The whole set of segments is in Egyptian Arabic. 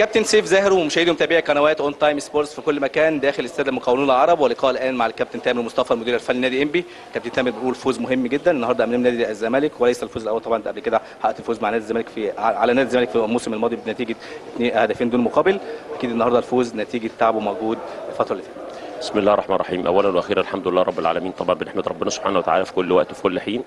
كابتن سيف زاهر ومشاهدي ومتابعي قنوات اون تايم سبورتس في كل مكان داخل استاد المقاولون العرب ولقاء الان مع الكابتن تامر مصطفى المدير الفني لنادي انبي كابتن تامر بيقول فوز مهم جدا النهارده امام نادي الزمالك وليس الفوز الاول طبعا قبل كده حققت الفوز مع نادي الزمالك في على نادي الزمالك في الموسم الماضي بنتيجه اتنين- هدفين دون مقابل اكيد النهارده الفوز نتيجه تعب ومجهود الفتره اللي فاتت بسم الله الرحمن الرحيم اولا واخيرا الحمد لله رب العالمين طبعا بنحمد ربنا سبحانه وتعالى في كل وقت وفي كل حين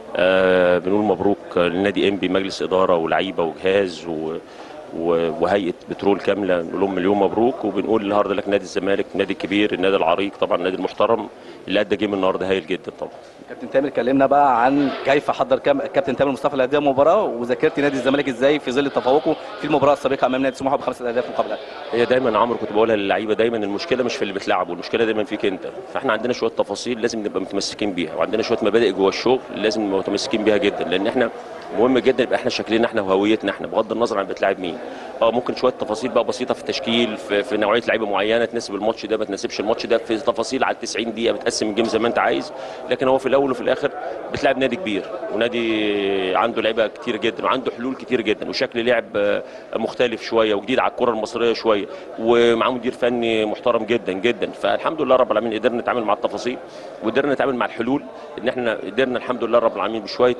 آه بنقول مبروك للنادي انبي مجلس اداره ولاعيبه وجهاز و و- وهيئه بترول كامله نقول لهم مليون مبروك وبنقول النهارده لك نادي الزمالك نادي كبير النادي العريق طبعا النادي المحترم اللي ادى جيم النهارده هايل جدا طبعا كابتن تامر كلمنا بقى عن كيف حضر كام كابتن تامر مصطفى لهذه المباراه وذاكرت نادي الزمالك ازاي في ظل تفوقه في المباراه السابقه امام نادي سموحه بخمسه اهداف مقابل أهداف. هي دايما عمرو كنت بقولها للعيبه دايما المشكله مش في اللي بتلعبه المشكله دايما فيك انت فاحنا عندنا شويه تفاصيل لازم نبقى متمسكين بيها وعندنا شويه مبادئ جوه الشغل لازم نبقى متمسكين بيها جدا لان احنا مهم جدا يبقى احنا شكلنا احنا وهويتنا احنا بغض النظر عن بتلاعب مين اه ممكن شويه تفاصيل بقى بسيطه في التشكيل في, في نوعيه لعيبه معينه تناسب الماتش ده ما تناسبش الماتش ده في تفاصيل على 90 دقيقه بتقسم الجيم زي ما انت عايز لكن هو في الاول وفي الاخر بتلعب نادي كبير ونادي عنده لعيبه كتير جدا وعنده حلول كتير جدا وشكل لعب آه، مختلف شويه وجديد على الكره المصريه شويه ومعاه مدير فني محترم جدا جدا فالحمد لله رب العالمين قدرنا نتعامل مع التفاصيل وقدرنا نتعامل مع الحلول ان احنا قدرنا الحمد لله رب العالمين بشويه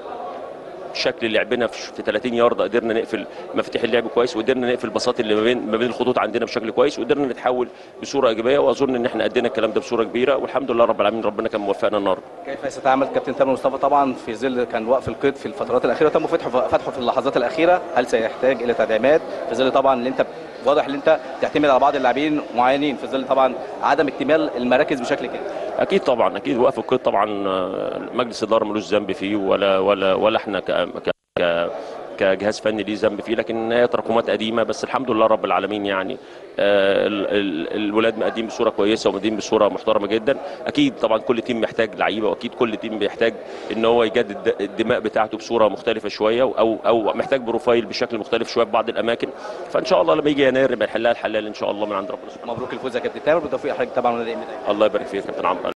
شكل لعبنا في في 30 يارده قدرنا نقفل مفاتيح اللعب كويس وقدرنا نقفل البساط اللي ما بين ما بين الخطوط عندنا بشكل كويس وقدرنا نتحول بصوره ايجابيه واظن ان احنا ادينا الكلام ده بصوره كبيره والحمد لله رب العالمين ربنا كان موفقنا النهارده كيف سيتعامل كابتن تامر مصطفى طبعا في ظل كان وقف القيد في الفترات الاخيره تم فتحه فتحه في اللحظات الاخيره هل سيحتاج الى تدعيمات في ظل طبعا اللي انت واضح ان انت تعتمد على بعض اللاعبين معينين في ظل طبعا عدم اكتمال المراكز بشكل كامل اكيد طبعا اكيد وقف القيد طبعا آه، مجلس الاداره ملوش ذنب فيه ولا ولا ولا احنا ك ك ك- كجهاز فني ليه ذنب فيه لكن هي تراكمات قديمه بس الحمد لله رب العالمين يعني آه، ال- ال- الولاد مقدمين بصوره كويسه ومقدمين بصوره محترمه جدا اكيد طبعا كل تيم محتاج لعيبه واكيد كل تيم بيحتاج ان هو يجدد الدماء بتاعته بصوره مختلفه شويه او او محتاج بروفايل بشكل مختلف شويه في بعض الاماكن فان شاء الله لما يجي يناير يبقى يحلها الحلال ان شاء الله من عند ربنا سبحانه مبروك الفوز يا كابتن تامر بالتوفيق حضرتك طبعا ونادي إنبي دايما. الله يبارك فيك يا كابتن عمرو